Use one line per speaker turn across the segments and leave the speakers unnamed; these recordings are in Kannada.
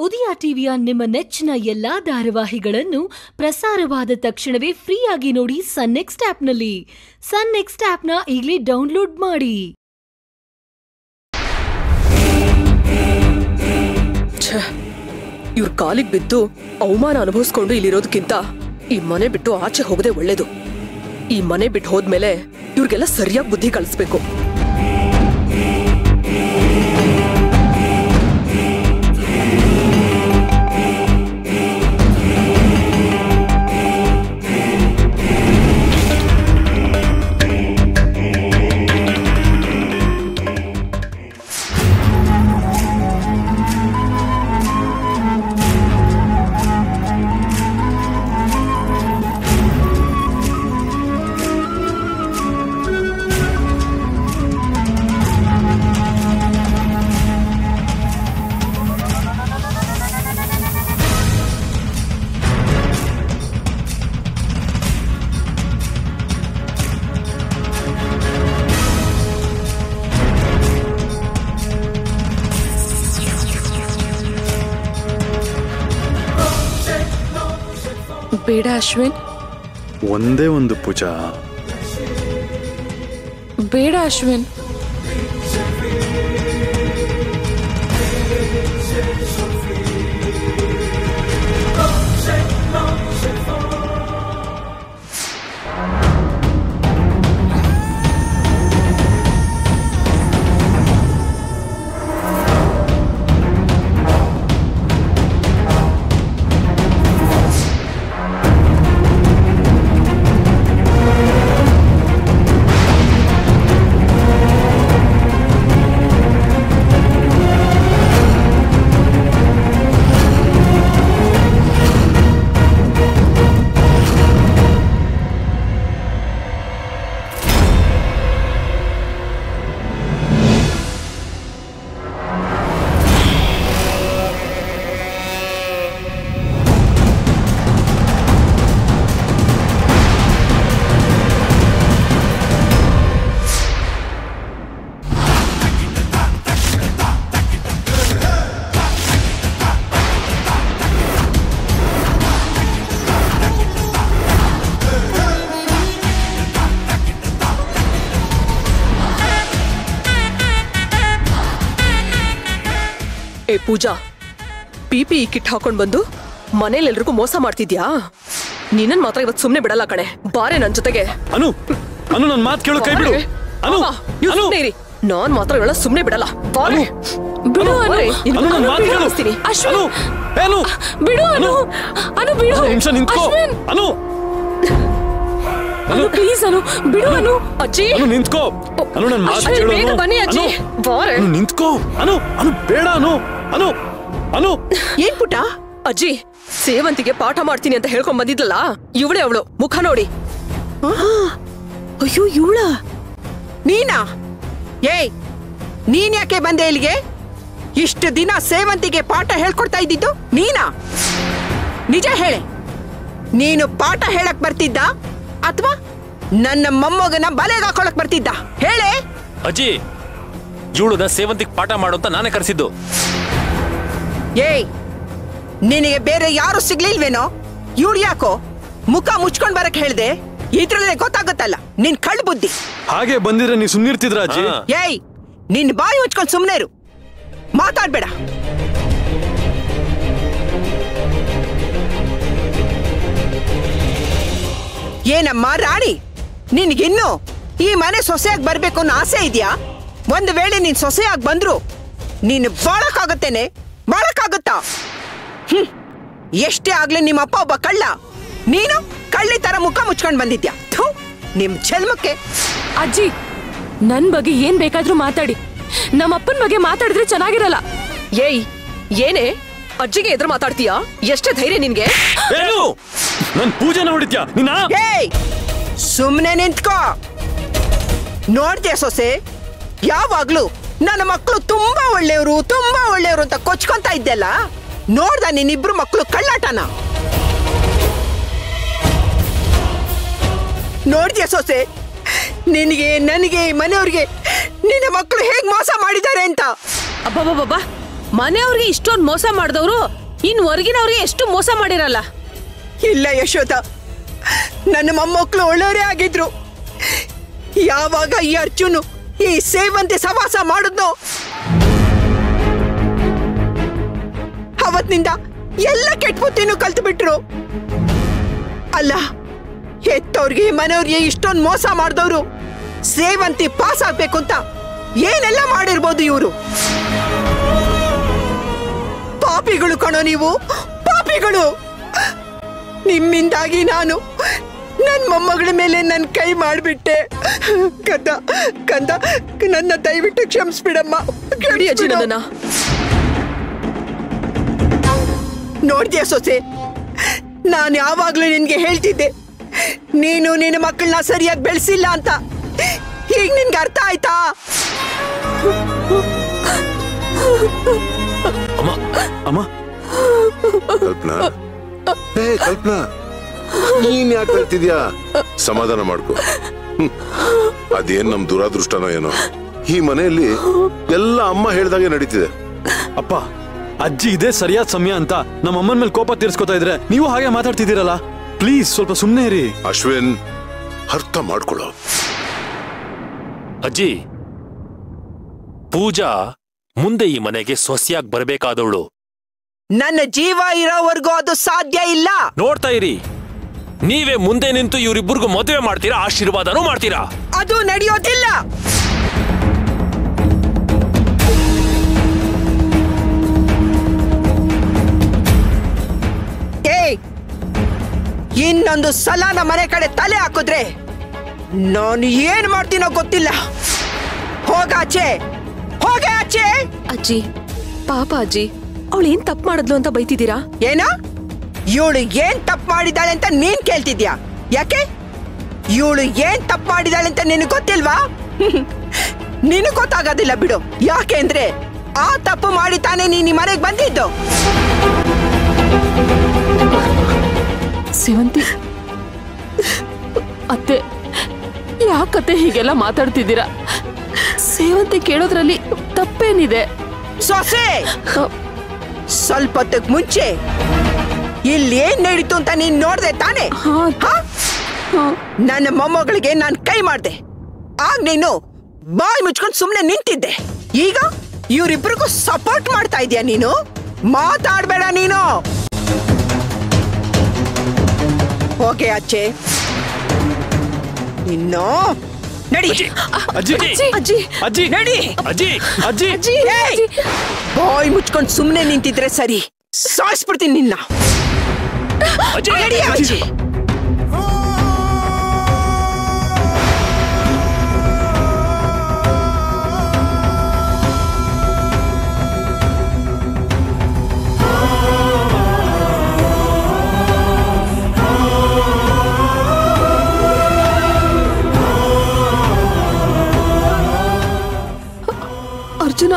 ಉದಯ ಟಿವಿಯ ನಿಮ್ಮ ನೆಚ್ಚಿನ ಎಲ್ಲಾ ಧಾರಾವಾಹಿಗಳನ್ನು ಪ್ರಸಾರವಾದ ತಕ್ಷಣವೇ ಫ್ರೀಯಾಗಿ ನೋಡಿ ಸನ್ ನೆಕ್ಸ್ಟ್ ಆಪ್ನಲ್ಲಿ ಸನ್ ನೆಕ್ಸ್ಟ್ ಆಪ್ನ ಈಗಲೇ ಡೌನ್ಲೋಡ್ ಮಾಡಿ
ಇವ್ರ ಕಾಲಿಗೆ ಬಿದ್ದು ಅವಮಾನ ಅನುಭವಿಸ್ಕೊಂಡು ಇಲ್ಲಿರೋದಕ್ಕಿಂತ ಈ ಮನೆ ಬಿಟ್ಟು ಆಚೆ ಹೋಗದೆ ಒಳ್ಳೇದು ಈ ಮನೆ ಬಿಟ್ಟು ಹೋದ್ಮೇಲೆ ಇವ್ರಿಗೆಲ್ಲ ಸರಿಯಾಗಿ ಬುದ್ಧಿ ಕಲಿಸ್ಬೇಕು ಬೇಡ ಅಶ್ವಿನ್
ಒಂದೇ ಒಂದು ಪೂಜಾ
ಬೇಡ ಅಶ್ವಿನ್ ಏ Pooja P P E kit ಹಾಕೊಂಡ್ ಬಂದು ಮನೇಲಿ ಎಲ್ರಿಗೂ ಮೋಸ ಮಾಡ್ತಿದ್ಯಾ ನಿನ್ನನ್ ಮಾತ್ರ ಇವತ್ತು ಸುಮ್ನೆ ಬಿಡಲ್ಲ ಕಣೆ ಬಾರೆ ನನ್ ಜೊತೆಗೆ
ಅನು ಅನು ನನ್ನ ಮಾತು ಕೇಳು ಕೈ ಬಿಡು
ಬಾರೆ.
ಅನು
ಅಮ್ಮ, ನೀವು
ಅನು
ಸುಮ್ನೆ ಇರಿ ನಾನ್ ಮಾತ್ರ ಇವಳ ಸುಮ್ನೆ ಬಿಡಲ್ಲ ಬಾರೆ.
ಬಿಡು
ಅನು, ಬಾರೆ. ನಿನ್ನ
ಅನು ನನ್ನ ಮಾತು
ಬಿಡು
ಕೇಳು
ಅನ್ನಿಸ್ತೀನಿ.
ಅನು ಏ, ಅನು
ಬಿಡು ಅನು ಅನು ಬಿಡು
ಒಂದು ನಿಮಿಷ ನಿಂತ್ಕೋ
ಅಶ್ವಿನ್,
ಅನು
ಅನು ಪ್ಲೀಸ್ ಅನು ಬಿಡು ಅನು ಅಜ್ಜಿ
ಅನು ನಿಂತ್ಕೋ ಅನು ನನ್ನ ಮಾತು
ಅಶ್ವಿನ್,
ಕೇಳು
ಬೇಗ
ಅನು.
ಬನ್ನಿ ಅಜ್ಜಿ.
ಅನು,
ಬಾರೆ.
ಅನು ನಿಂತ್ಕೋ ಅನು ಅನು ಬೇಡ ಅನು ಅನು ಅನು
ಏನ್ ಪುಟ ಅಜ್ಜಿ ಸೇವಂತಿಗೆ ಪಾಠ ಮಾಡ್ತೀನಿ ಅಂತ ಹೇಳ್ಕೊಂಡ್ ಬಂದಿದ್ಲಲ್ಲ ಇವಳೇ ಅವಳು ಮುಖ ನೋಡಿ
ಅಯ್ಯೋ ಇವಳ ನೀನಾ ಏಯ್ ನೀನ್ ಯಾಕೆ ಬಂದೆ ಇಲ್ಲಿಗೆ ಇಷ್ಟು ದಿನ ಸೇವಂತಿಗೆ ಪಾಠ ಹೇಳ್ಕೊಡ್ತಾ ಇದ್ದಿದ್ದು ನೀನಾ ನಿಜ ಹೇಳೆ ನೀನು ಪಾಠ ಹೇಳಕ್ ಬರ್ತಿದ್ದ ಅಥವಾ ನನ್ನ ಮೊಮ್ಮಗನ ಬಲೆಗೆ ಹಾಕೊಳಕ್ ಬರ್ತಿದ್ದ ಹೇಳೆ
ಅಜ್ಜಿ ಇವಳನ್ನ ಸೇವಂತಿಗೆ ಪಾಠ ಮಾಡು ಅಂತ ನಾನೇ ಕರೆಸಿದ್ದು
ಏಯ್ ನಿನಗೆ ಬೇರೆ ಯಾರು ಸಿಗ್ಲಿಲ್ವೇನೋ ಇವ್ಳು ಯಾಕೋ ಮುಖ ಮುಚ್ಕೊಂಡ್ ಬರಕ್ ಹೇಳ್ದೆ ಇದ್ರಲ್ಲೇ ಗೊತ್ತಾಗುತ್ತಲ್ಲ ನಿನ್ ಕಳ್ ಬುದ್ಧಿ
ಹಾಗೆ ಬಂದಿದ್ರೆ ನೀವು ಸುಮ್ನಿರ್ತಿದ್ರ ಅಜ್ಜಿ
ಹಾ.
ಏಯ್ ನಿನ್ ಬಾಯಿ ಮುಚ್ಕೊಂಡ್ ಸುಮ್ನೆ ಇರು ಮಾತಾಡ್ಬೇಡ ಏನಮ್ಮ ರಾಣಿ ನಿನ್ಗಿನ್ನು ಈ ಮನೆ ಸೊಸೆಯಾಗಿ ಬರ್ಬೇಕು ಅನ್ನೋ ಆಸೆ ಇದೆಯಾ ಒಂದು ವೇಳೆ ನೀನ್ ಸೊಸೆಯಾಗಿ ಬಂದ್ರು ನೀನು ಬಾಳಕ್ಕಾಗತ್ತೇನೆ ಬಾಳಕ್ಕಾಗುತ್ತಾ ಹ್ಮ್ ಎಷ್ಟೇ ಆಗ್ಲಿ ನಿಮ್ಮ ಅಪ್ಪ ಒಬ್ಬ ಕಳ್ಳ ನೀನು ಕಳ್ಳಿ ತರ ಮುಖ ಮುಚ್ಕೊಂಡ್ ಬಂದಿದ್ಯಾ ಥು, ನಿಮ್ ಜನ್ಮಕ್ಕೆ
ಅಜ್ಜಿ ನನ್ ಬಗ್ಗೆ ಏನ್ ಬೇಕಾದ್ರೂ ಮಾತಾಡಿ ನಮ್ಮ ಅಪ್ಪನ ಬಗ್ಗೆ ಮಾತಾಡಿದ್ರೆ ಚೆನ್ನಾಗಿರಲ್ಲ
ಏಯ್ ಏನೇ ಅಜ್ಜಿಗೆ ಎದುರು ಮಾತಾಡ್ತೀಯಾ ಎಷ್ಟೇ ಧೈರ್ಯ ನಿನ್ಗೆ
ಏನು ನನ್ ಪೂಜೆನ ಹೊಡಿತ್ಯಾ ನಿನ್ನ
ಏಯ್ ಸುಮ್ನೆ ನಿಂತ್ಕೋ ನೋಡ್ದೆ ಸೊಸೆ ಯಾವಾಗ್ಲೂ ನನ್ನ ಮಕ್ಕಳು ತುಂಬಾ ಒಳ್ಳೆಯವರು ತುಂಬಾ ಒಳ್ಳೆಯವರು ಅಂತ ಕೊಚ್ಕೊಂತ ಇದ್ದೆಲ್ಲ ನೋಡ್ದ ನಿನ್ನಿಬ್ರು ಮಕ್ಕಳು ಕಳ್ಳಾಟನ ನೋಡ್ದ್ಯಾ ಸೊಸೆ ನಿನಗೆ ನನಗೆ ಈ ಮನೆಯವ್ರಿಗೆ ನಿನ್ನ ಮಕ್ಕಳು ಹೇಗ್ ಮೋಸ ಮಾಡಿದ್ದಾರೆ ಅಂತ
ಅಬ್ಬಬ್ಬಬ್ಬ ಮನೆಯವ್ರಿಗೆ ಇಷ್ಟೊಂದು ಮೋಸ ಮಾಡಿದವರು ಇನ್ ಹೊರಗಿನವ್ರಿಗೆ ಎಷ್ಟು ಮೋಸ ಮಾಡಿರಲ್ಲ
ಇಲ್ಲ ಯಶೋದ ನನ್ನ ಮೊಮ್ಮಕ್ಕಳು ಒಳ್ಳೆಯವರೇ ಆಗಿದ್ರು ಯಾವಾಗ ಈ ಅರ್ಜುನು ಈ ಸೇವಂತಿ ಸವಾಸ ಮಾಡಿದ್ನೋ ಅವತ್ತಿನಿಂದ ಎಲ್ಲ ಕೆಟ್ಟ ಬುದ್ಧಿನೂ ಕಲ್ತು ಬಿಟ್ರು ಅಲ್ಲ ಹೆತ್ತವ್ರಿಗೆ ಮನೆಯವ್ರಿಗೆ ಇಷ್ಟೊಂದು ಮೋಸ ಮಾಡಿದವರು ಸೇವಂತಿ ಪಾಸ್ ಆಗ್ಬೇಕು ಅಂತ ಏನೆಲ್ಲ ಮಾಡಿರ್ಬೋದು ಇವರು ಪಾಪಿಗಳು ಕಣೋ ನೀವು ಪಾಪಿಗಳು ನಿಮ್ಮಿಂದಾಗಿ ನಾನು ನನ್ನ ಮೊಮ್ಮಗಳ ಮೇಲೆ ನನ್ನ ಕೈ ಮಾಡಿಬಿಟ್ಟೆ ಕಂದ ಕಂದ ನನ್ನ ದಯವಿಟ್ಟು ಕ್ಷಮಿಸ್ಬಿಡಮ್ಮ
ಬಿಡಿ ಅಜ್ಜಿ ನನ್ನನ್ನ
ನೋಡ್ದ್ಯಾ ಸೊಸೆ ನಾನು ಯಾವಾಗ್ಲೂ ನಿನ್ಗೆ ಹೇಳ್ತಿದ್ದೆ ನೀನು ನಿನ್ನ ಮಕ್ಕಳನ್ನ ಸರಿಯಾಗಿ ಬೆಳೆಸಿಲ್ಲ ಅಂತ ಈಗ ನಿನ್ಗೆ ಅರ್ಥ ಆಯ್ತಾ
ಅಮ್ಮ
ಅಮ್ಮ
ಕಲ್ಪನಾ ಏ ಕಲ್ಪನಾ ನೀನ್ ಯಾಕೆ ಹೇಳ್ತಿದ್ಯಾ ಸಮಾಧಾನ ಮಾಡ್ಕೊ ಹ್ಮ್. ಅದೇನ್ ನಮ್ ದುರಾದೃಷ್ಟನೋ ಏನೋ ಈ ಮನೆಯಲ್ಲಿ ಎಲ್ಲ ಅಮ್ಮ ಹೇಳ್ದಾಗೆ ನಡೀತಿದೆ
ಅಪ್ಪ ಅಜ್ಜಿ ಇದೇ ಸರಿಯಾದ ಸಮಯ ಅಂತ ನಮ್ಮ ಅಮ್ಮನ ಮೇಲೆ ಕೋಪ ತೀರ್ಸ್ಕೊತಾ ಇದ್ರೆ ನೀವು ಹಾಗೆ ಮಾತಾಡ್ತಿದ್ದೀರಲ್ಲ ಪ್ಲೀಸ್ ಸ್ವಲ್ಪ ಸುಮ್ಮನೆ ಇರಿ
ಅಶ್ವಿನ್ ಅರ್ಥ ಮಾಡ್ಕೊಳ್ಳೋ
ಅಜ್ಜಿ ಪೂಜಾ ಮುಂದೆ ಈ ಮನೆಗೆ ಸೊಸೆಯಾಗಿ ಬರಬೇಕಾದವಳು
ನನ್ನ ಜೀವ ಇರೋವರೆಗೂ ಅದು ಸಾಧ್ಯ ಇಲ್ಲ
ನೋಡ್ತಾ ಇರಿ ನೀವೇ ಮುಂದೆ ನಿಂತು ಇವರಿಬ್ಬರಿಗೂ ಮದುವೆ ಮಾಡ್ತೀರಾ ಆಶೀರ್ವಾದನೂ ಮಾಡ್ತೀರಾ
ಅದು ನಡೆಯೋದಿಲ್ಲ ಏಯ್ ಇನ್ನೊಂದು ಸಲ ನಮ್ಮ ಮನೆ ಕಡೆ ತಲೆ ಹಾಕಿದ್ರೆ ನಾನು ಏನ್ ಮಾಡ್ತೀನೋ ಗೊತ್ತಿಲ್ಲ ಹೋಗಾಚೆ ಹೋಗೆ ಆಚೆ
ಅಜ್ಜಿ ಪಾಪ ಅಜ್ಜಿ ಅವಳು ಏನ್ ತಪ್ಪು ಮಾಡಿದ್ಲು ಅಂತ ಬೈತಿದ್ದೀರಾ
ಏನ ಇವಳು ಏನ್ ತಪ್ಪು ಮಾಡಿದಾಳೆ ಅಂತ ನೀನ್ ಕೇಳ್ತಿದ್ಯಾ ಯಾಕೆ ಇವಳು ಏನ್ ತಪ್ಪು ಮಾಡಿದಾಳೆ ಅಂತ ನಿನಗೆ ಗೊತ್ತಿಲ್ವಾ ನಿನಗ್ ಗೊತ್ತಾಗೋದಿಲ್ಲ ಬಿಡು ಯಾಕೆ ಅಂದ್ರೆ ಆ ತಪ್ಪು ಮಾಡಿ ತಾನೇ ನೀನ್ ಈ ಮನೆಗೆ ಬಂದಿದ್ದು
ಸೇವಂತಿ ಅತ್ತೆ ಯಾಕತ್ತೆ ಹೀಗೆಲ್ಲ ಮಾತಾಡ್ತಿದ್ದೀರಾ ಸೇವಂತಿ ಕೇಳೋದ್ರಲ್ಲಿ ತಪ್ಪೇನಿದೆ
ಸೊಸೆ ಸ್ವಲ್ಪ ಹೊತ್ತಿಗ್ ಮುಂಚೆ ಇಲ್ಲಿ ಏನ್ ನಡೀತು ಅಂತ ನೀನ್ ನೋಡ್ದೆ ತಾನೇ
ಹಾ,
ಹಾ? ನನ್ನ ಮೊಮ್ಮಗಳಿಗೆ ನಾನ್ ಕೈ ಮಾಡ್ದೆ ಆಗ ನೀನು ಬಾಯಿ ಮುಚ್ಕೊಂಡು ಸುಮ್ನೆ ನಿಂತಿದ್ದೆ ಈಗ ಇವ್ರಿಬ್ರಿಗೂ ಸಪೋರ್ಟ್ ಮಾಡ್ತಾ ಇದೀಯ ನೀನು ಮಾತಾಡ್ಬೇಡ ನೀನು ಓಕೆ ಅಚ್ಚೆ ಇನ್ನು ನಡಿ
ಅಜ್ಜಿ
ಅಜ್ಜಿ
ಅಜ್ಜಿ
ನಡಿ
ಅಜ್ಜಿ
ಅಜ್ಜಿ
ಏಯ್! ಬಾಯಿ ಮುಚ್ಕೊಂಡು ಸುಮ್ನೆ ನಿಂತಿದ್ರೆ ಸರಿ ಸಾಯಿಸ್ಬಿಡ್ತೀನಿ ನಿನ್ನ
ಅಜ್ಜಿ
ನಡಿ ಅಜ್ಜಿ
ಅರ್ಜುನ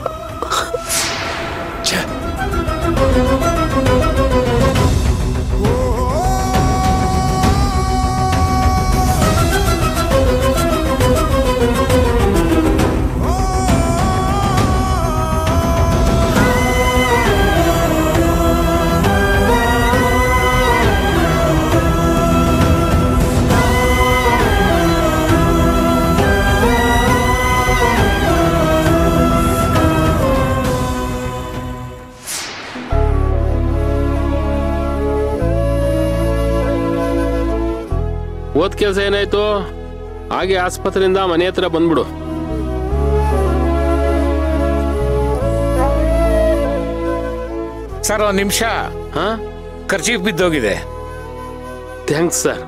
ಓದ್ ಕೆಲಸ ಏನಾಯ್ತು ಹಾಗೆ ಆಸ್ಪತ್ರೆಯಿಂದ ಮನೆ ಹತ್ರ ಬಂದ್ಬಿಡು
ಸರ್ ಒಂದು ನಿಮಿಷ
ಹಾ
ಖರ್ಚೀಫ್ ಬಿದ್ದೋಗಿದೆ
ಥ್ಯಾಂಕ್ಸ್ ಸರ್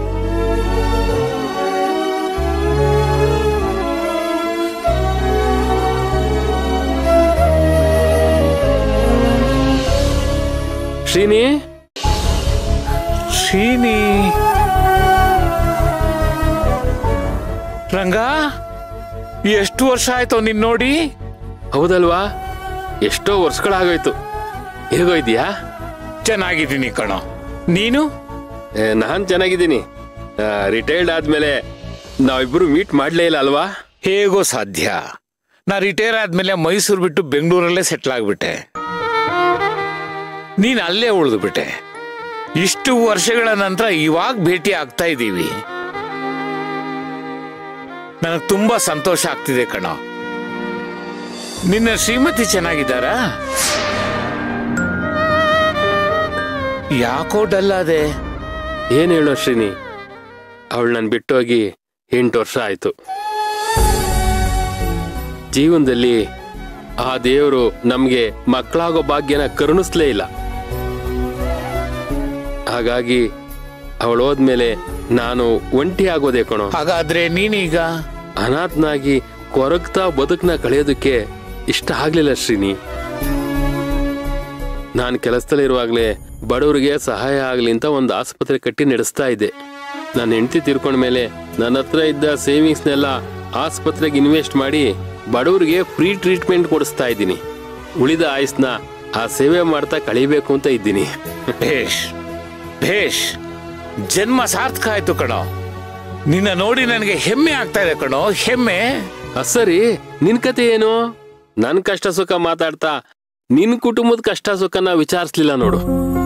ಶ್ರೀನಿ
ಶ್ರೀನಿ ರಂಗ ಎಷ್ಟು ವರ್ಷ ಆಯ್ತು ನಿನ್ ನೋಡಿ
ಹೌದಲ್ವಾ ಎಷ್ಟೋ ವರ್ಷಗಳಾಗೋಯ್ತು ಹೇಗೋಯ್ದ್ಯಾ
ಚೆನ್ನಾಗಿದ್ದೀನಿ ಕಣೋ ನೀನು
ಏ, ನಾನ್ ಚೆನ್ನಾಗಿದ್ದೀನಿ ರಿಟೈರ್ಡ್ ಆದ್ಮೇಲೆ ನಾವಿಬ್ರು ಮೀಟ್ ಮಾಡ್ಲೇ ಇಲ್ಲ ಅಲ್ವಾ
ಹೇಗೋ ಸಾಧ್ಯ ನಾ ರಿಟೈರ್ ಆದ್ಮೇಲೆ ಮೈಸೂರು ಬಿಟ್ಟು ಬೆಂಗಳೂರಲ್ಲೇ ಸೆಟ್ಲ್ ಆಗ್ಬಿಟ್ಟೆ ನೀನ್ ಅಲ್ಲೇ ಉಳಿದು ಬಿಟ್ಟೆ ಇಷ್ಟು ವರ್ಷಗಳ ನಂತರ ಇವಾಗ ಭೇಟಿ ಆಗ್ತಾ ಇದ್ದೀವಿ ನನಗೆ ತುಂಬಾ ಸಂತೋಷ ಆಗ್ತಿದೆ ಕಣ ನಿನ್ನ ಶ್ರೀಮತಿ ಚೆನ್ನಾಗಿದ್ದಾರಾ ಯಾಕೋ ಡಲ್ ಅದೇ
ಏನ್ ಹೇಳೋ ಶ್ರೀನಿ ಅವಳು ನನ್ ಬಿಟ್ಟೋಗಿ ಎಂಟು ವರ್ಷ ಆಯ್ತು ಜೀವನದಲ್ಲಿ ಆ ದೇವರು ನಮ್ಗೆ ಮಕ್ಕಳಾಗೋ ಭಾಗ್ಯನ ಕರುಣಿಸ್ಲೇ ಇಲ್ಲ ಹಾಗಾಗಿ ಅವಳು ಹೋದ್ಮೇಲೆ ನಾನು ಒಂಟಿ ಆಗೋದೆ ಕಣೋ
ಹಾಗಾದ್ರೆ ನೀನೀಗ
ಅನಾಥನಾಗಿ ಕೊರಗ್ತಾ ಬದುಕನ್ನ ಕಳೆಯೋದಕ್ಕೆ ಇಷ್ಟ ಆಗ್ಲಿಲ್ಲ ಶ್ರೀನಿ ನಾನು ಕೆಲಸದಲ್ಲಿರುವಾಗಲೇ ಬಡವರಿಗೆ ಸಹಾಯ ಆಗ್ಲಿ ಅಂತ ಒಂದು ಆಸ್ಪತ್ರೆ ಕಟ್ಟಿ ನಡೆಸ್ತಾ ಇದ್ದೆ ನನ್ನ ಹೆಂಡತಿ ತೀರ್ಕೊಂಡ ಮೇಲೆ ನನ್ನ ಹತ್ರ ಇದ್ದ ಸೇವಿಂಗ್ಸ್ನೆಲ್ಲ ಆಸ್ಪತ್ರೆಗೆ ಇನ್ವೆಸ್ಟ್ ಮಾಡಿ ಬಡವರಿಗೆ ಫ್ರೀ ಟ್ರೀಟ್ಮೆಂಟ್ ಕೊಡಿಸ್ತಾ ಇದ್ದೀನಿ ಉಳಿದ ಆಯುಸ್ನ ಆ ಸೇವೆ ಮಾಡ್ತಾ ಕಳಿಬೇಕು ಅಂತ ಇದ್ದೀನಿ
ಭೇಷ್ ಭೇಷ್ ಜನ್ಮ ಸಾರ್ಥಕ ಆಯ್ತು ಕಣೋ ನಿನ್ನ ನೋಡಿ ನನಗೆ ಹೆಮ್ಮೆ ಆಗ್ತಾ ಇದೆ ಕಣೋ ಹೆಮ್ಮೆ
ಸರಿ ನಿನ್ ಕತೆ ಏನು ನನ್ ಕಷ್ಟ ಸುಖ ಮಾತಾಡ್ತಾ ನಿನ್ ಕುಟುಂಬದ ಕಷ್ಟ ಸುಖನ ವಿಚಾರಿಸ್ಲಿಲ್ಲ ನೋಡು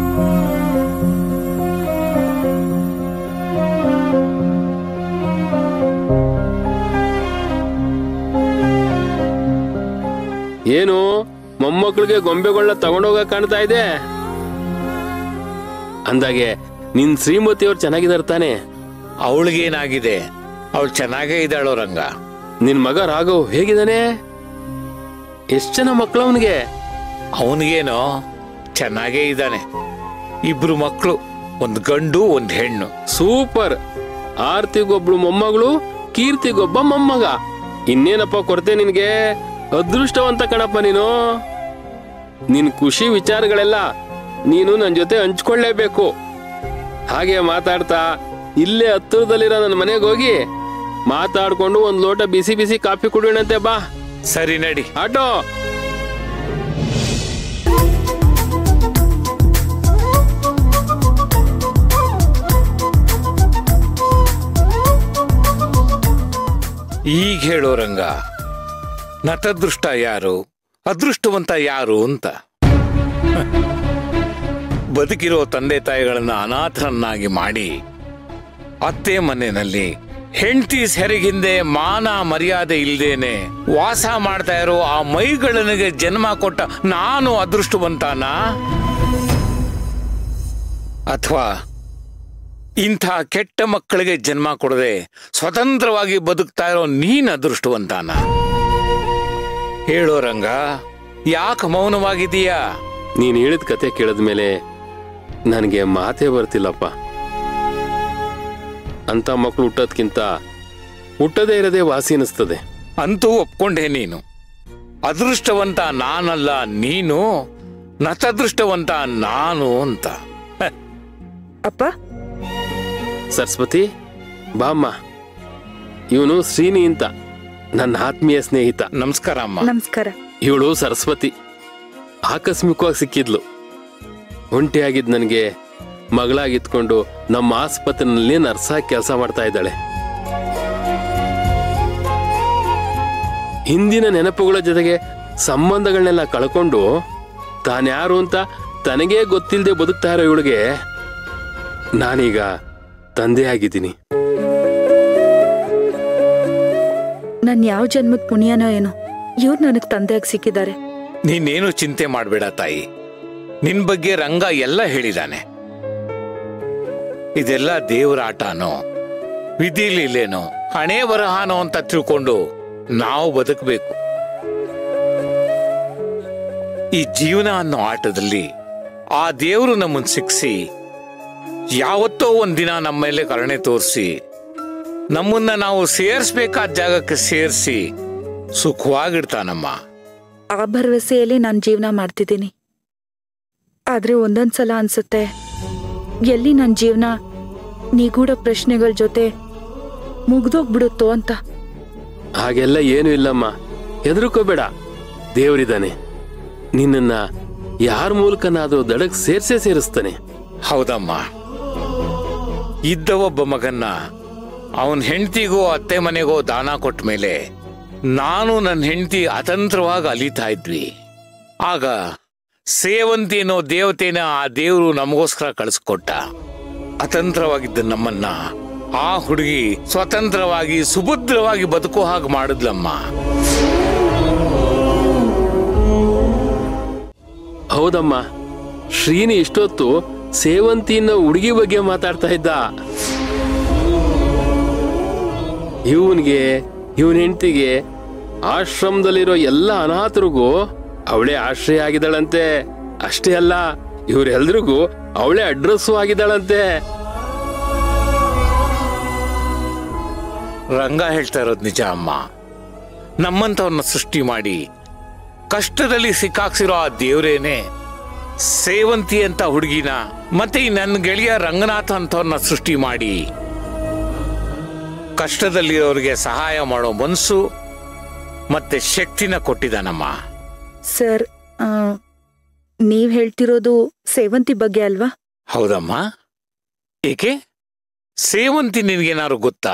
ಏನು ಮೊಮ್ಮಕ್ಕಳಿಗೆ ಗೊಂಬೆಗಳನ್ನ ತಗೊಂಡೋಗ ಕಾಣ್ತಾ ಇದೆ ಅಂದಾಗೆ ನಿನ್ ಶ್ರೀಮತಿಯವ್ರು ಚೆನ್ನಾಗಿದಾರ ತಾನೆ
ಅವಳಿಗೇನಾಗಿದೆ ಅವಳು ಚೆನ್ನಾಗೇ ಇದ್ದಾಳೋ ರಂಗ
ನಿನ್ ಮಗ ರಾಘವ್ ಹೇಗಿದ್ದಾನೆ ಎಷ್ಟ್ ಜನ ಮಕ್ಳು ಅವನಿಗೆ
ಅವನಿಗೇನೋ ಚೆನ್ನಾಗೇ ಇದ್ದಾನೆ ಇಬ್ರು ಮಕ್ಕಳು ಒಂದು ಗಂಡು ಒಂದು ಹೆಣ್ಣು
ಸೂಪರ್ ಆರ್ತಿಗೊಬ್ಳು ಮೊಮ್ಮಗಳು ಕೀರ್ತಿಗೊಬ್ಬ ಮೊಮ್ಮಗ ಇನ್ನೇನಪ್ಪ ಕೊರತೆ ನಿನ್ಗೆ ಅದೃಷ್ಟವಂತ ಕಣಪ್ಪ ನೀನು ನಿನ್ ಖುಷಿ ವಿಚಾರಗಳೆಲ್ಲ ನೀನು ನನ್ ಜೊತೆ ಹಂಚ್ಕೊಳ್ಳೇಬೇಕು ಹಾಗೆ ಮಾತಾಡ್ತಾ ಇಲ್ಲೇ ಹತ್ತಿರದಲ್ಲಿರೋ ನನ್ನ ಮನೆಗೆ ಹೋಗಿ ಮಾತಾಡ್ಕೊಂಡು ಒಂದ್ ಲೋಟ ಬಿಸಿ ಬಿಸಿ ಕಾಫಿ ಕುಡಿಯೋಣಂತೆ ಬಾ
ಸರಿ ನಡಿ
ಆಟೋ
ಈಗ ಹೇಳೋ ರಂಗ ನತದೃಷ್ಟ ಯಾರು ಅದೃಷ್ಟವಂತ ಯಾರು ಅಂತ ಬದುಕಿರೋ ತಂದೆ ತಾಯಿಗಳನ್ನ ಅನಾಥರನ್ನಾಗಿ ಮಾಡಿ ಅತ್ತೆ ಮನೆಯಲ್ಲಿ ಹೆಂಡತಿ ಸೆರಗಿಂದೆ ಮಾನ ಮರ್ಯಾದೆ ಇಲ್ದೇನೆ ವಾಸ ಮಾಡ್ತಾ ಇರೋ ಆ ಮೈಗಳನಿಗೆ ಜನ್ಮ ಕೊಟ್ಟ ನಾನು ಅದೃಷ್ಟವಂತನಾ ಅಥವಾ ಇಂಥ ಕೆಟ್ಟ ಮಕ್ಕಳಿಗೆ ಜನ್ಮ ಕೊಡದೆ ಸ್ವತಂತ್ರವಾಗಿ ಬದುಕ್ತಾ ಇರೋ ನೀನ್ ಅದೃಷ್ಟವಂತಾನ ಹೇಳೋ ರಂಗ ಯಾಕೆ ಮೌನವಾಗಿದೀಯಾ
ನೀನ್ ಹೇಳಿದ ಕತೆ ಕೇಳಿದ್ಮೇಲೆ ನನಗೆ ಮಾತೇ ಬರ್ತಿಲ್ಲಪ್ಪ ಅಂತ ಮಕ್ಕಳು ಹುಟ್ಟೋದ್ಕಿಂತ ಹುಟ್ಟದೇ ಇರದೆ ವಾಸಿ ಅನಿಸ್ತದೆ
ಅಂತೂ ಒಪ್ಕೊಂಡೆ ನೀನು ಅದೃಷ್ಟವಂತ ನಾನಲ್ಲ ನೀನು ನತದೃಷ್ಟವಂತ ನಾನು ಅಂತ ಹ,
ಅಪ್ಪ
ಸರಸ್ವತಿ ಬಾಮ್ಮ ಇವನು ಶ್ರೀನಿ ಅಂತ ನನ್ನ ಆತ್ಮೀಯ ಸ್ನೇಹಿತ
ನಮಸ್ಕಾರ ಅಮ್ಮ
ನಮಸ್ಕಾರ
ಇವಳು ಸರಸ್ವತಿ ಆಕಸ್ಮಿಕವಾಗಿ ಸಿಕ್ಕಿದ್ಲು ಒಂಟಿಯಾಗಿದ್ ನನಗೆ ಮಗಳಾಗಿತ್ಕೊಂಡು ನಮ್ಮ ಆಸ್ಪತ್ರೆನಲ್ಲಿ ನರ್ಸಾಗಿ ಕೆಲಸ ಮಾಡ್ತಾ ಇದ್ದಾಳೆ ಹಿಂದಿನ ನೆನಪುಗಳ ಜೊತೆಗೆ ಸಂಬಂಧಗಳನ್ನೆಲ್ಲ ಕಳ್ಕೊಂಡು ತಾನ್ಯಾರು ಅಂತ ತನಗೇ ಗೊತ್ತಿಲ್ಲದೆ ಬದುಕ್ತಾ ಇರೋ ಇವಳಿಗೆ ನಾನೀಗ ತಂದೆ ಆಗಿದ್ದೀನಿ
ನನ್ ಯಾವ ಜನ್ಮದ ಪುಣ್ಯನೋ ಏನೋ ಇವ್ರು ನನಗ್ ತಂದೆಯಾಗಿ ಸಿಕ್ಕಿದ್ದಾರೆ
ನೀನೇನು ಚಿಂತೆ ಮಾಡಬೇಡ ತಾಯಿ ನಿನ್ ಬಗ್ಗೆ ರಂಗ ಎಲ್ಲ ಹೇಳಿದಾನೆ ಇದೆಲ್ಲ ದೇವರ ಆಟನೋ ವಿಧಿಲಿಲ್ಲೇನೋ ಹಣೆ ಬರಹಾನೋ ಅಂತ ತಿಳ್ಕೊಂಡು ನಾವು ಬದುಕಬೇಕು ಈ ಜೀವನ ಅನ್ನೋ ಆಟದಲ್ಲಿ ಆ ದೇವರು ನಮ್ಮನ್ನು ಸಿಕ್ಸಿ ಯಾವತ್ತೋ ಒಂದಿನ ನಮ್ಮ ಮೇಲೆ ಕರುಣೆ ತೋರಿಸಿ ನಮ್ಮನ್ನ ನಾವು ಸೇರಿಸ್ಬೇಕಾದ ಜಾಗಕ್ಕೆ ಸೇರಿಸಿ ಸುಖವಾಗಿಡ್ತಾನಮ್ಮ
ಆ ಭರವಸೆಯಲ್ಲಿ ನಾನು ಜೀವನ ಮಾಡ್ತಿದ್ದೀನಿ ಆದ್ರೆ ಒಂದೊಂದ್ಸಲ ಅನ್ಸುತ್ತೆ ಎಲ್ಲಿ ನನ್ನ ಜೀವನ ನಿಗೂಢ ಪ್ರಶ್ನೆಗಳ ಜೊತೆ ಮುಗ್ದೋಗ್ಬಿಡುತ್ತೋ ಅಂತ
ಹಾಗೆಲ್ಲ ಏನೂ ಇಲ್ಲಮ್ಮ ಹೆದರ್ಕೋಬೇಡ ದೇವರಿದ್ದಾನೆ ನಿನ್ನನ್ನ ಯಾರ ಮೂಲಕನಾದ್ರೂ ದಡಕ್ ಸೇರ್ಸೇ ಸೇರಿಸ್ತಾನೆ
ಹೌದಮ್ಮ ಇದ್ದ ಒಬ್ಬ ಮಗನ್ನ ಅವನ್ ಹೆಂಡತಿಗೋ ಅತ್ತೆ ಮನೆಗೋ ದಾನ ಕೊಟ್ಟ ಮೇಲೆ ನಾನು ನನ್ನ ಹೆಂಡತಿ ಅತಂತ್ರವಾಗಿ ಅಲಿತಾ ಇದ್ವಿ ಆಗ ಸೇವಂತಿ ಅನ್ನೋ ದೇವತೆನ ಆ ದೇವರು ನಮಗೋಸ್ಕರ ಕಳಿಸ್ಕೊಟ್ಟ ಅತಂತ್ರವಾಗಿದ್ದ ನಮ್ಮನ್ನ ಆ ಹುಡುಗಿ ಸ್ವತಂತ್ರವಾಗಿ ಸುಭದ್ರವಾಗಿ ಬದುಕೋ ಹಾಗೆ ಮಾಡಿದ್ಲಮ್ಮ
ಹೌದಮ್ಮ ಶ್ರೀನಿ ಇಷ್ಟೊತ್ತು ಸೇವಂತಿನ ಹುಡುಗಿ ಬಗ್ಗೆ ಮಾತಾಡ್ತಾ ಇದ್ದ ಇವನ್ಗೆ ಇವನ್ ಹೆಂಡತಿಗೆ ಆಶ್ರಮದಲ್ಲಿರೋ ಎಲ್ಲ ಅನಾಥರಿಗೂ ಅವಳೇ ಆಶ್ರಯ ಆಗಿದ್ದಾಳಂತೆ ಅಷ್ಟೇ ಅಲ್ಲ ಇವ್ರೆಲ್ರಿಗೂ ಅವಳೇ ಅಡ್ರೆಸ್ಸು ಆಗಿದ್ದಾಳಂತೆ
ರಂಗ ಹೇಳ್ತಾ ಇರೋದು ನಿಜ ಅಮ್ಮ ನಮ್ಮಂಥವ್ರನ್ನ ಸೃಷ್ಟಿ ಮಾಡಿ ಕಷ್ಟದಲ್ಲಿ ಸಿಕ್ಕಾಕ್ಸಿರೋ ಆ ದೇವ್ರೇನೆ ಸೇವಂತಿ ಅಂತ ಹುಡುಗಿನ ಮತ್ತೆ ಈ ನನ್ನ ಗೆಳೆಯ ರಂಗನಾಥ ಅಂತವ್ರನ್ನ ಸೃಷ್ಟಿ ಮಾಡಿ ಕಷ್ಟದಲ್ಲಿರೋರಿಗೆ ಸಹಾಯ ಮಾಡೋ ಮನಸ್ಸು ಮತ್ತೆ ಶಕ್ತಿನ ಕೊಟ್ಟಿದ್ದಾನಮ್ಮ
ಸರ್ ಆ, ನೀವ್ ಹೇಳ್ತಿರೋದು ಸೇವಂತಿ ಬಗ್ಗೆ ಅಲ್ವಾ
ಹೌದಮ್ಮ ಏಕೆ ಸೇವಂತಿ ನಿನ್ಗೇನಾದ್ರು ಗೊತ್ತಾ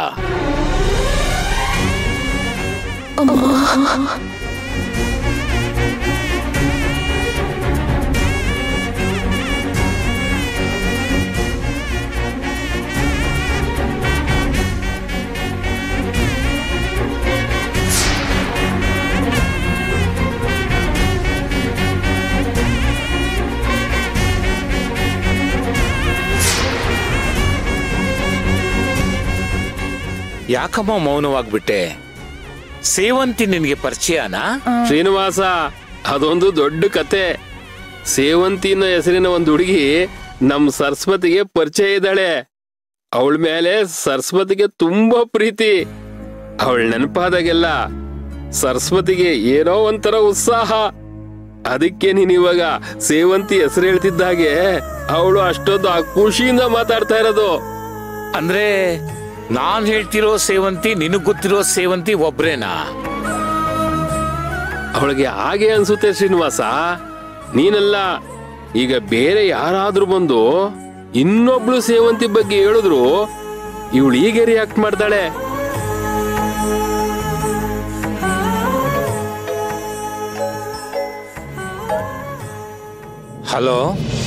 ಯಾಕಮ್ಮ ಮೌನವಾಗ್ಬಿಟ್ಟೆ ಸೇವಂತಿ ನಿನಗೆ ಪರಿಚಯನಾ
ಶ್ರೀನಿವಾಸ ಅದೊಂದು ದೊಡ್ಡ ಕತೆ ಸೇವಂತಿನ ಹೆಸರಿನ ಒಂದು ಹುಡುಗಿ ನಮ್ ಸರಸ್ವತಿಗೆ ಪರಿಚಯ ಇದ್ದಾಳೆ ಅವಳ ಮೇಲೆ ಸರಸ್ವತಿಗೆ ತುಂಬಾ ಪ್ರೀತಿ ಅವಳ ನೆನಪಾದಾಗೆಲ್ಲ ಸರಸ್ವತಿಗೆ ಏನೋ ಒಂಥರ ಉತ್ಸಾಹ ಅದಕ್ಕೆ ನೀನ್ ಇವಾಗ ಸೇವಂತಿ ಹೆಸರು ಹೇಳ್ತಿದ್ದಾಗೆ ಅವಳು ಅಷ್ಟೊಂದು ಆ ಖುಷಿಯಿಂದ ಮಾತಾಡ್ತಾ ಇರೋದು
ಅಂದ್ರೆ ನಾನ್ ಹೇಳ್ತಿರೋ ಸೇವಂತಿ ನಿನಗ್ ಗೊತ್ತಿರೋ ಸೇವಂತಿ ಒಬ್ರೇನಾ
ಅವಳಿಗೆ ಹಾಗೆ ಅನ್ಸುತ್ತೆ ಶ್ರೀನಿವಾಸ ನೀನಲ್ಲ ಈಗ ಬೇರೆ ಯಾರಾದ್ರೂ ಬಂದು ಇನ್ನೊಬ್ಳು ಸೇವಂತಿ ಬಗ್ಗೆ ಹೇಳಿದ್ರು ಇವಳು ಹೀಗೆ ರಿಯಾಕ್ಟ್ ಮಾಡ್ತಾಳೆ
ಹಲೋ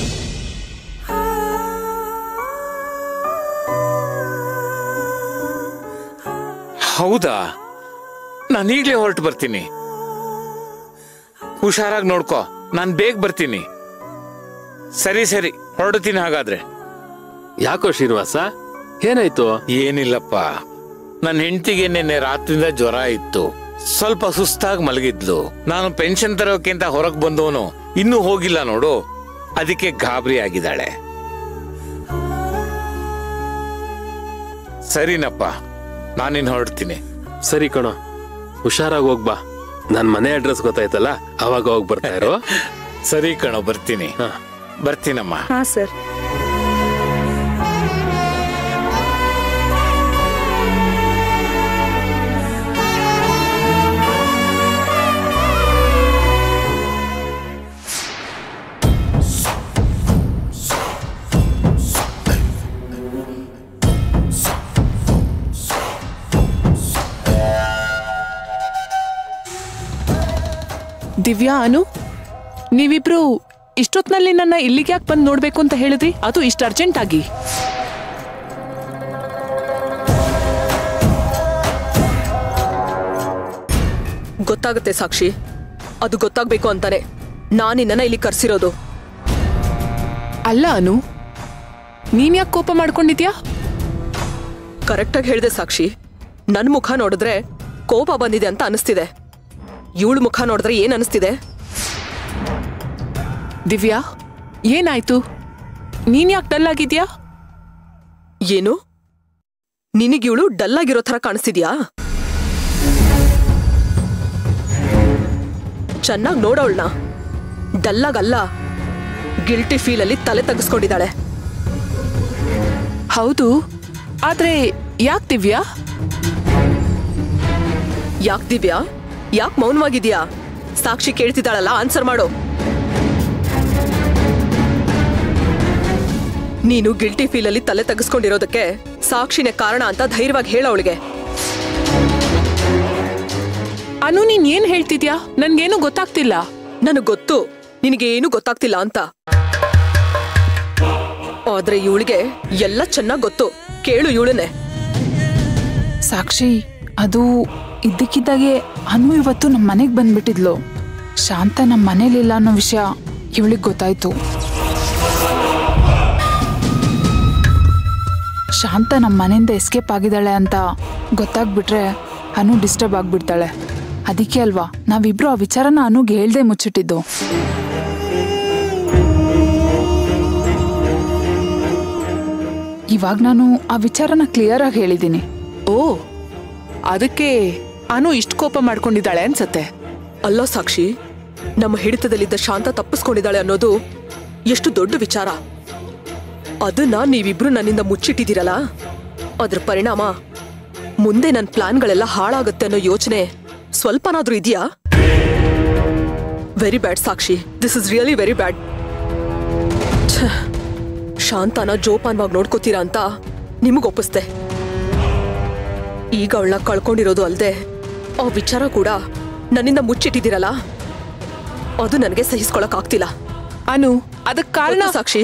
ಹೌದಾ ನಾನು ಈಗಲೇ ಹೊರಟು ಬರ್ತೀನಿ ಹುಷಾರಾಗಿ ನೋಡ್ಕೋ ನಾನು ಬೇಗ ಬರ್ತೀನಿ ಸರಿ ಸರಿ ಹೊರಡ್ತೀನಿ ಹಾಗಾದ್ರೆ
ಯಾಕೋ ಶ್ರೀನಿವಾಸ ಏನಾಯ್ತು
ಏನಿಲ್ಲಪ್ಪ ನನ್ನ ಹೆಂಡತಿಗೆ ನಿನ್ನೆ ರಾತ್ರಿಯಿಂದ ಜ್ವರ ಇತ್ತು ಸ್ವಲ್ಪ ಸುಸ್ತಾಗಿ ಮಲಗಿದ್ಲು ನಾನು ಪೆನ್ಷನ್ ತರೋಕ್ಕಿಂತ ಹೊರಗೆ ಬಂದವನು ಇನ್ನೂ ಹೋಗಿಲ್ಲ ನೋಡು ಅದಕ್ಕೆ ಗಾಬರಿ ಆಗಿದ್ದಾಳೆ ಸರಿನಪ್ಪ ನಾನಿನ್ ಹೊರಡ್ತೀನಿ
ಸರಿ ಕಣೋ ಹುಷಾರಾಗಿ ಹೋಗ್ಬಾ ನನ್ ಮನೆ ಅಡ್ರೆಸ್ ಗೊತ್ತಾಯ್ತಲ್ಲ ಅವಾಗ ಹೋಗಿ ಬರ್ತಾ ಇರೋ
ಸರಿ ಕಣೋ ಬರ್ತೀನಿ
ಹಾ.
ಬರ್ತೀನಮ್ಮ
ಹಾ ಸರ್
ದಿವ್ಯಾ ಅನು ನೀವಿಬ್ರು ಇಷ್ಟೊತ್ನಲ್ಲಿ ನನ್ನ ಇಲ್ಲಿಗೆ ಯಾಕೆ ಬಂದು ನೋಡ್ಬೇಕು ಅಂತ ಹೇಳಿದ್ರಿ ಅದು ಇಷ್ಟು ಅರ್ಜೆಂಟ್ ಆಗಿ
ಗೊತ್ತಾಗುತ್ತೆ ಸಾಕ್ಷಿ ಅದು ಗೊತ್ತಾಗ್ಬೇಕು ಅಂತಾನೆ ನಾನಿನ್ನ ಇಲ್ಲಿ ಕರ್ಸಿರೋದು
ಅಲ್ಲ ಅನು ನೀನ್ ಯಾಕೆ ಕೋಪ ಮಾಡ್ಕೊಂಡಿದ್ಯಾ
ಕರೆಕ್ಟಾಗಿ ಹೇಳಿದೆ ಸಾಕ್ಷಿ ನನ್ ಮುಖ ನೋಡಿದ್ರೆ ಕೋಪ ಬಂದಿದೆ ಅಂತ ಅನಿಸ್ತಿದೆ ಇವಳ ಮುಖ ನೋಡಿದ್ರೆ ಏನ್ ಅನಿಸ್ತಿದೆ
ದಿವ್ಯಾ ಏನಾಯ್ತು ನೀನ್ ಯಾಕೆ ಡಲ್ ಆಗಿದ್ಯಾ
ಏನು ನಿನಗಿವಳು ಡಲ್ ಆಗಿರೋ ಥರ ಕಾಣಿಸ್ತಿದ್ಯಾ ಚೆನ್ನಾಗಿ ನೋಡೋಳ್ನ ಡಲ್ಲಾಗಲ್ಲ ಗಿಲ್ಟಿ ಫೀಲಲ್ಲಿ ತಲೆ ತಗ್ಸ್ಕೊಂಡಿದ್ದಾಳೆ
ಹೌದು ಆದ್ರೆ ಯಾಕೆ ದಿವ್ಯಾ
ಯಾಕ್ ದಿವ್ಯಾ ಯಾಕ್ ಮೌನವಾಗಿದ್ಯಾ ಸಾಕ್ಷಿ ಕೇಳ್ತಿದ್ದಾಳಲ್ಲ ಆನ್ಸರ್ ಮಾಡು ನೀನು ಗಿಲ್ಟಿ ಫೀಲಲ್ಲಿ ತಲೆ ತಗ್ಸ್ಕೊಂಡಿರೋದಕ್ಕೆ ಸಾಕ್ಷಿನೇ ಕಾರಣ ಅಂತ ಧೈರ್ಯವಾಗಿ ಹೇಳ ಅವಳಿಗೆ
ಅನು ನೀನ್ ಏನ್ ಹೇಳ್ತಿದ್ಯಾ ನನ್ಗೇನು ಗೊತ್ತಾಗ್ತಿಲ್ಲ
ನನಗ್ ಗೊತ್ತು ನಿನಗೇನು ಗೊತ್ತಾಗ್ತಿಲ್ಲ ಅಂತ ಆದ್ರೆ ಇವಳಿಗೆ ಎಲ್ಲ ಚೆನ್ನಾಗ್ ಗೊತ್ತು ಕೇಳು ಇವಳನ್ನೇ
ಸಾಕ್ಷಿ ಅದು ಇದ್ದಕ್ಕಿದ್ದಾಗೆ ಅನು ಇವತ್ತು ನಮ್ಮ ಮನೆಗೆ ಬಂದ್ಬಿಟ್ಟಿದ್ಲು ಶಾಂತ ನಮ್ಮ ಮನೇಲಿಲ್ಲ ಅನ್ನೋ ವಿಷಯ ಇವಳಿಗೆ ಗೊತ್ತಾಯ್ತು ಶಾಂತ ನಮ್ಮ ಮನೆಯಿಂದ ಎಸ್ಕೇಪ್ ಆಗಿದ್ದಾಳೆ ಅಂತ ಗೊತ್ತಾಗ್ಬಿಟ್ರೆ ಅನು ಡಿಸ್ಟರ್ಬ್ ಆಗ್ಬಿಡ್ತಾಳೆ ಅದಕ್ಕೆ ಅಲ್ವಾ ನಾವಿಬ್ರು ಆ ವಿಚಾರನ ಅನುಗೆ ಹೇಳ್ದೆ ಮುಚ್ಚಿಟ್ಟಿದ್ದು ಇವಾಗ ನಾನು ಆ ವಿಚಾರನ ಕ್ಲಿಯರ್ ಆಗಿ ಹೇಳಿದ್ದೀನಿ
ಓ ಅದಕ್ಕೆ ಅನು ಇಷ್ಟು ಕೋಪ ಮಾಡ್ಕೊಂಡಿದ್ದಾಳೆ ಅನ್ಸತ್ತೆ
ಅಲ್ಲ ಸಾಕ್ಷಿ ನಮ್ಮ ಹಿಡಿತದಲ್ಲಿದ್ದ ಶಾಂತ ತಪ್ಪಿಸ್ಕೊಂಡಿದ್ದಾಳೆ ಅನ್ನೋದು ಎಷ್ಟು ದೊಡ್ಡ ವಿಚಾರ ಅದನ್ನ ನೀವಿಬ್ರು ನನ್ನಿಂದ ಮುಚ್ಚಿಟ್ಟಿದ್ದೀರಲ್ಲ ಅದ್ರ ಪರಿಣಾಮ ಮುಂದೆ ನನ್ನ ಪ್ಲಾನ್ಗಳೆಲ್ಲ ಹಾಳಾಗುತ್ತೆ ಅನ್ನೋ ಯೋಚನೆ ಸ್ವಲ್ಪನಾದ್ರೂ ಇದೆಯಾ very bad Sakshi this is really very bad ಶಾಂತನ ಜೋಪಾನವಾಗಿ ನೋಡ್ಕೋತೀರಾ ಅಂತ ನಿಮಗೊಪ್ಪಿಸ್ದೆ ಈಗ ಅವಳನ್ನ ಕಳ್ಕೊಂಡಿರೋದು ಅಲ್ದೆ ಆ ವಿಚಾರ ಕೂಡ ನನ್ನಿಂದ ಮುಚ್ಚಿಟ್ಟಿದ್ದೀರಲ್ಲ ಅದು ನನಗೆ ಸಹಿಸ್ಕೊಳಕ್ ಆಗ್ತಿಲ್ಲ
ಅನು ಅದಕ್ ಕಾರಣ
ಸಾಕ್ಷಿ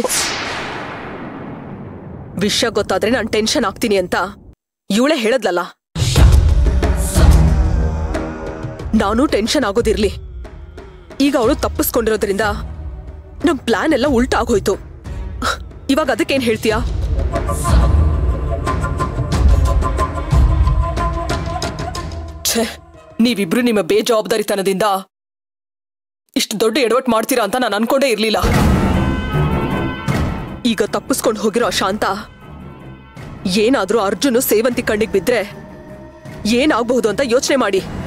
ವಿಷಯ ಗೊತ್ತಾದ್ರೆ ನಾನು ಟೆನ್ಷನ್ ಆಗ್ತೀನಿ ಅಂತ ಇವಳೇ ಹೇಳದ್ಲಲ್ಲ ನಾನು ಟೆನ್ಷನ್ ಆಗೋದಿರ್ಲಿ ಈಗ ಅವಳು ತಪ್ಪಿಸ್ಕೊಂಡಿರೋದ್ರಿಂದ ನಮ್ ಪ್ಲಾನ್ ಎಲ್ಲ ಉಲ್ಟಾ ಆಗೋಯ್ತು ಇವಾಗ ಅದಕ್ಕೇನ್ ಹೇಳ್ತೀಯಾ ಛೇ ನೀವಿಬ್ರು ನಿಮ್ಮ ಬೇಜವಾಬ್ದಾರಿತನದಿಂದ ಇಷ್ಟು ದೊಡ್ಡ ಎಡವಟ್ ಮಾಡ್ತೀರಾ ಅಂತ ನಾನು ಅನ್ಕೊಂಡೇ ಇರ್ಲಿಲ್ಲ ಈಗ ತಪ್ಪಿಸ್ಕೊಂಡು ಹೋಗಿರೋ ಆ ಶಾಂತ ಏನಾದ್ರೂ ಅರ್ಜುನ್ ಸೇವಂತಿ ಕಣ್ಣಿಗೆ ಬಿದ್ರೆ ಏನಾಗಬಹುದು ಅಂತ ಯೋಚನೆ ಮಾಡಿ